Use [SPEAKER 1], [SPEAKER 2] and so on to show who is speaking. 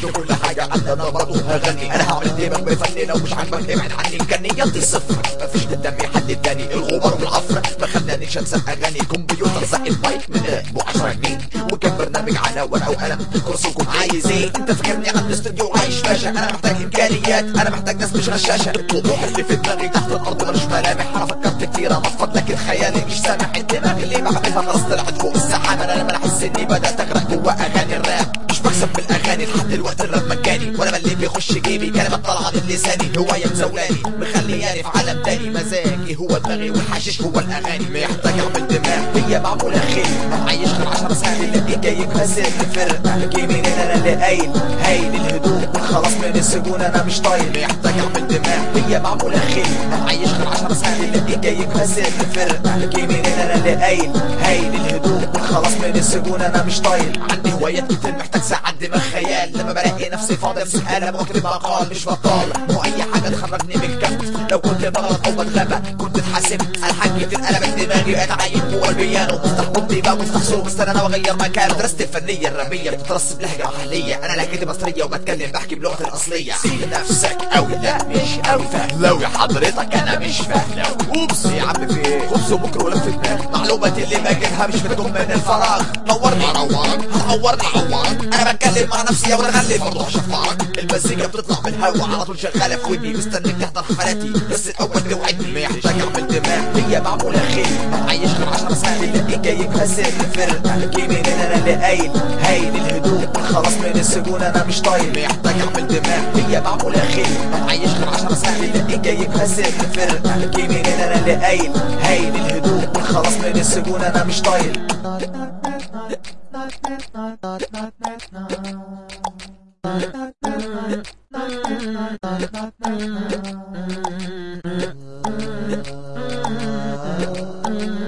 [SPEAKER 1] عملت كل حاجة انا برضه هغني انا هعمل دماغ بفني لو مش عاجبك ابعد عني امكانياتي صفر مفيش قدامي حد تاني الغبار والعفرة ما خلانيش انسى اغاني كمبيوتر زق المايك من ابو 10 جنيه وكان برنامج على ورقة وقلم كورسكم عايز ايه انت فاكرني عند استوديو عايش باشا انا محتاج امكانيات انا محتاج ناس مش غشاشة الطموح اللي في دماغي تحت الارض ملوش ملامح انا فكرت كتير انفض لكن خيالي مش سامح الدماغ اللي بعملها خلاص طلعت فوق السحاب انا لما احس اني بدات اغرق جوا اغاني الراب مش بكسب بالاغاني لحد دلوقتي الراب مجاني وانا اللي بيخش جيبي كلمات طالعه من لساني هوايه مزولاني مخلياني في عالم تاني مزاجي هو دماغي والحشيش هو الاغاني محتاج اعمل دماغ هي معموله خير ما عايش غير 10 ساعات اللي جايبها سر فرقه جيمين انا اللي قايل هايل الهدوء والخلاص من السجون انا مش طايل محتاج اعمل دماغ هي معموله خير ما عايش غير 10 ساعات اللي جايبها سر فرقه جيمين انا اللي قايل هايل الهدوء والخلاص من السجون انا مش طايل عندي هوايات كتير محتاج ساعات دماغ خيال لما بلاقي نفسي فاضي امسك قلم واكتب مقال مش بطال مو اي حاجه تخرجني من الكف لو كنت بغلط او بتغبى كنت اتحاسبت الحاج كتير قلبت دماغي بقيت عايب جوه البيانو مفتاح قطبي بقى مفتاح سوق استنى انا واغير مكان درست الفنيه الرابيه بتترص بلهجه محليه انا لهجتي مصريه وبتكلم بحكي بلغتي الاصليه سيب نفسك قوي لا مش قوي فهلوي حضرتك انا مش فهلوي اوبس يا عم في ايه خبز وبكره ولا في دماغ معلوماتي اللي بجيبها مش بتكون من الفراغ نورني نورك هتعورني عورك انا بتكلم مع نفسي يا ولد برضه هشفعك المزيكا بتطلع من الهوا على طول شغاله في ودني مستنيك تحضر حفلاتي بس الاول توعدني محتاج اعمل دماغ هي معموله خير عايش غير 10 سنين اللي جايبها سر فرقه جيمين انا اللي قايل هايل الهدوء والخلاص من السجون انا مش طايل محتاج اعمل دماغ هي معموله خير عايش غير 10 سنين اللي جايبها سر فرقه جيمين انا اللي قايل هايل الهدوء والخلاص من السجون انا مش طايل
[SPEAKER 2] Thank you.